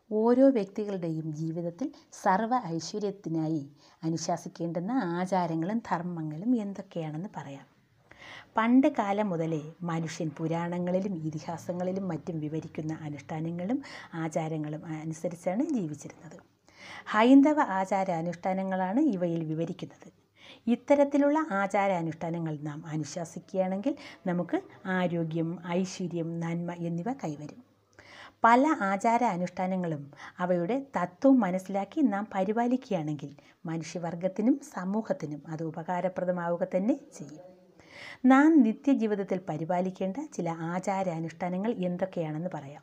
ഓരോ വ്യക്തികളുടെയും ജീവിതത്തിൽ സർവ്വ ഐശ്വര്യത്തിനായി അനുശാസിക്കേണ്ടുന്ന ആചാരങ്ങളും ധർമ്മങ്ങളും എന്തൊക്കെയാണെന്ന് പറയാം പണ്ട് കാലം മുതലേ മനുഷ്യൻ പുരാണങ്ങളിലും ഇതിഹാസങ്ങളിലും മറ്റും വിവരിക്കുന്ന അനുഷ്ഠാനങ്ങളും ആചാരങ്ങളും അനുസരിച്ചാണ് ജീവിച്ചിരുന്നത് ഹൈന്ദവ ആചാരാനുഷ്ഠാനങ്ങളാണ് ഇവയിൽ വിവരിക്കുന്നത് ഇത്തരത്തിലുള്ള ആചാരാനുഷ്ഠാനങ്ങൾ നാം അനുശാസിക്കുകയാണെങ്കിൽ നമുക്ക് ആരോഗ്യം ഐശ്വര്യം നന്മ എന്നിവ കൈവരും പല ആചാര അനുഷ്ഠാനങ്ങളും അവയുടെ തത്വം മനസ്സിലാക്കി നാം പരിപാലിക്കുകയാണെങ്കിൽ മനുഷ്യവർഗത്തിനും സമൂഹത്തിനും അത് ഉപകാരപ്രദമാവുക തന്നെ ചെയ്യും നാം നിത്യജീവിതത്തിൽ പരിപാലിക്കേണ്ട ചില ആചാരാനുഷ്ഠാനങ്ങൾ എന്തൊക്കെയാണെന്ന് പറയാം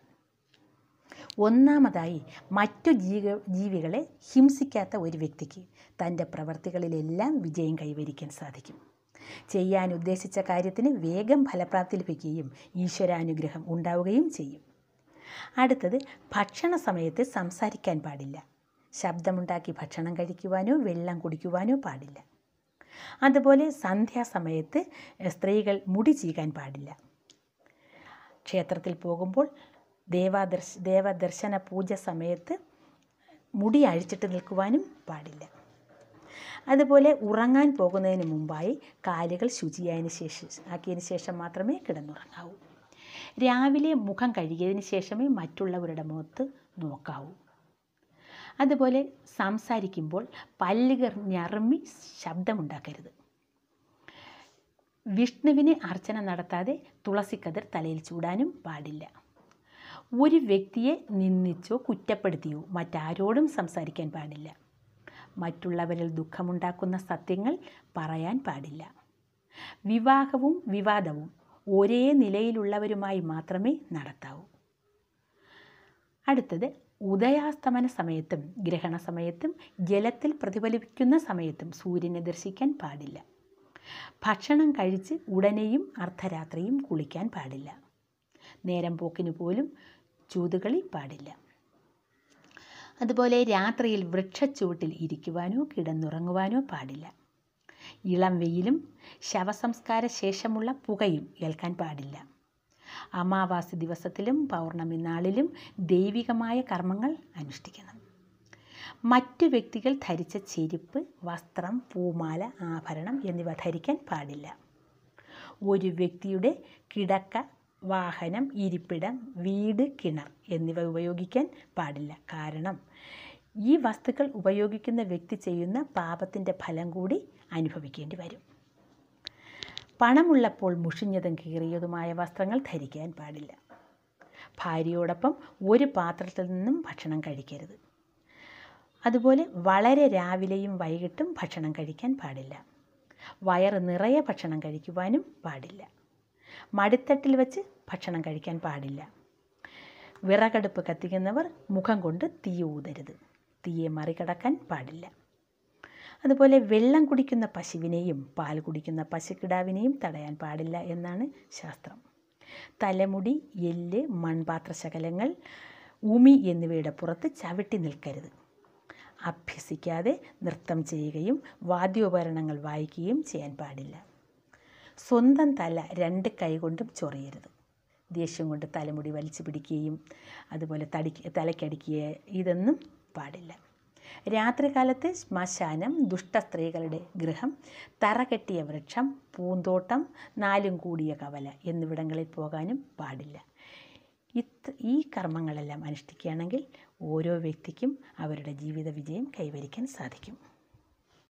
ഒന്നാമതായി മറ്റു ജീവ ജീവികളെ ഹിംസിക്കാത്ത ഒരു വ്യക്തിക്ക് തൻ്റെ പ്രവർത്തികളിലെല്ലാം വിജയം കൈവരിക്കാൻ സാധിക്കും ചെയ്യാൻ ഉദ്ദേശിച്ച കാര്യത്തിന് വേഗം ഫലപ്രാപ്തി ലഭിക്കുകയും ഈശ്വരാനുഗ്രഹം ഉണ്ടാവുകയും ചെയ്യും അടുത്തത് ഭക്ഷണ സമയത്ത് സംസാരിക്കാൻ പാടില്ല ശബ്ദമുണ്ടാക്കി ഭക്ഷണം കഴിക്കുവാനോ വെള്ളം കുടിക്കുവാനോ പാടില്ല അതുപോലെ സന്ധ്യാസമയത്ത് സ്ത്രീകൾ മുടി ചീകാൻ പാടില്ല ക്ഷേത്രത്തിൽ പോകുമ്പോൾ ദേവാദർശ ദേവദർശന പൂജ സമയത്ത് മുടി അഴിച്ചിട്ട് നിൽക്കുവാനും പാടില്ല അതുപോലെ ഉറങ്ങാൻ പോകുന്നതിന് മുമ്പായി കാലുകൾ ശുചിയായതിന് ശേഷം ആക്കിയതിന് ശേഷം മാത്രമേ കിടന്നുറങ്ങാവൂ രാവിലെ മുഖം കഴുകിയതിന് ശേഷമേ മറ്റുള്ളവരുടെ മുഖത്ത് നോക്കാവൂ അതുപോലെ സംസാരിക്കുമ്പോൾ പല്ലുകൾ ഞറുമ്മി ശബ്ദമുണ്ടാക്കരുത് വിഷ്ണുവിന് അർച്ചന നടത്താതെ തുളസിക്കതിർ തലയിൽ ചൂടാനും പാടില്ല ഒരു വ്യക്തിയെ നിന്ദിച്ചോ കുറ്റപ്പെടുത്തിയോ മറ്റാരോടും സംസാരിക്കാൻ പാടില്ല മറ്റുള്ളവരിൽ ദുഃഖമുണ്ടാക്കുന്ന സത്യങ്ങൾ പറയാൻ പാടില്ല വിവാഹവും വിവാദവും ഒരേ നിലയിലുള്ളവരുമായി മാത്രമേ നടത്താവൂ അടുത്തത് ഉദയാസ്തമന സമയത്തും ഗ്രഹണ സമയത്തും ജലത്തിൽ പ്രതിഫലിക്കുന്ന സമയത്തും സൂര്യനെ ദർശിക്കാൻ പാടില്ല ഭക്ഷണം കഴിച്ച് ഉടനെയും അർദ്ധരാത്രിയും കുളിക്കാൻ പാടില്ല നേരം പോക്കിന് പോലും ചൂതുകളി പാടില്ല അതുപോലെ രാത്രിയിൽ വൃക്ഷച്ചുവട്ടിൽ ഇരിക്കുവാനോ കിടന്നുറങ്ങുവാനോ പാടില്ല ഇളം വെയിലും ശവസംസ്കാര ശേഷമുള്ള പുകയും ഏൽക്കാൻ പാടില്ല അമാവാസി ദിവസത്തിലും പൗർണമി നാളിലും ദൈവികമായ കർമ്മങ്ങൾ അനുഷ്ഠിക്കണം മറ്റു വ്യക്തികൾ ധരിച്ച ചെരുപ്പ് വസ്ത്രം പൂമാല ആഭരണം എന്നിവ ധരിക്കാൻ പാടില്ല ഒരു വ്യക്തിയുടെ കിടക്ക വാഹനം ഇരിപ്പിടം വീട് കിണർ എന്നിവ ഉപയോഗിക്കാൻ പാടില്ല കാരണം ഈ വസ്തുക്കൾ ഉപയോഗിക്കുന്ന വ്യക്തി ചെയ്യുന്ന പാപത്തിൻ്റെ ഫലം കൂടി അനുഭവിക്കേണ്ടി വരും പണമുള്ളപ്പോൾ മുഷിഞ്ഞതും കീറിയതുമായ വസ്ത്രങ്ങൾ ധരിക്കാൻ പാടില്ല ഭാര്യയോടൊപ്പം ഒരു പാത്രത്തിൽ നിന്നും ഭക്ഷണം കഴിക്കരുത് അതുപോലെ വളരെ രാവിലെയും വൈകിട്ടും ഭക്ഷണം കഴിക്കാൻ പാടില്ല വയറ് നിറയെ ഭക്ഷണം കഴിക്കുവാനും പാടില്ല മടിത്തട്ടിൽ വെച്ച് ഭക്ഷണം കഴിക്കാൻ പാടില്ല വിറകടുപ്പ് കത്തിക്കുന്നവർ മുഖം കൊണ്ട് തീ ഊതരുത് തീയെ മറികടക്കാൻ പാടില്ല അതുപോലെ വെള്ളം കുടിക്കുന്ന പശുവിനെയും പാൽ കുടിക്കുന്ന പശുക്കിടാവിനെയും തടയാൻ പാടില്ല എന്നാണ് ശാസ്ത്രം തലമുടി എല്ല് മൺപാത്ര ശകലങ്ങൾ ഉമി എന്നിവയുടെ പുറത്ത് ചവിട്ടി നിൽക്കരുത് അഭ്യസിക്കാതെ നൃത്തം ചെയ്യുകയും വാദ്യോപകരണങ്ങൾ വായിക്കുകയും ചെയ്യാൻ പാടില്ല സ്വന്തം തല രണ്ട് കൈകൊണ്ടും ചൊറിയരുത് ദേഷ്യം കൊണ്ട് തലമുടി വലിച്ചു പിടിക്കുകയും അതുപോലെ തടി തലക്കടിക്കുക ഇതൊന്നും പാടില്ല രാത്രികാലത്ത് ശ്മശാനം ദുഷ്ട സ്ത്രീകളുടെ ഗൃഹം തറ കെട്ടിയ വൃക്ഷം പൂന്തോട്ടം നാലും കൂടിയ കവല എന്നിവിടങ്ങളിൽ പോകാനും പാടില്ല ഇത് ഈ കർമ്മങ്ങളെല്ലാം അനുഷ്ഠിക്കുകയാണെങ്കിൽ ഓരോ വ്യക്തിക്കും അവരുടെ ജീവിത വിജയം കൈവരിക്കാൻ സാധിക്കും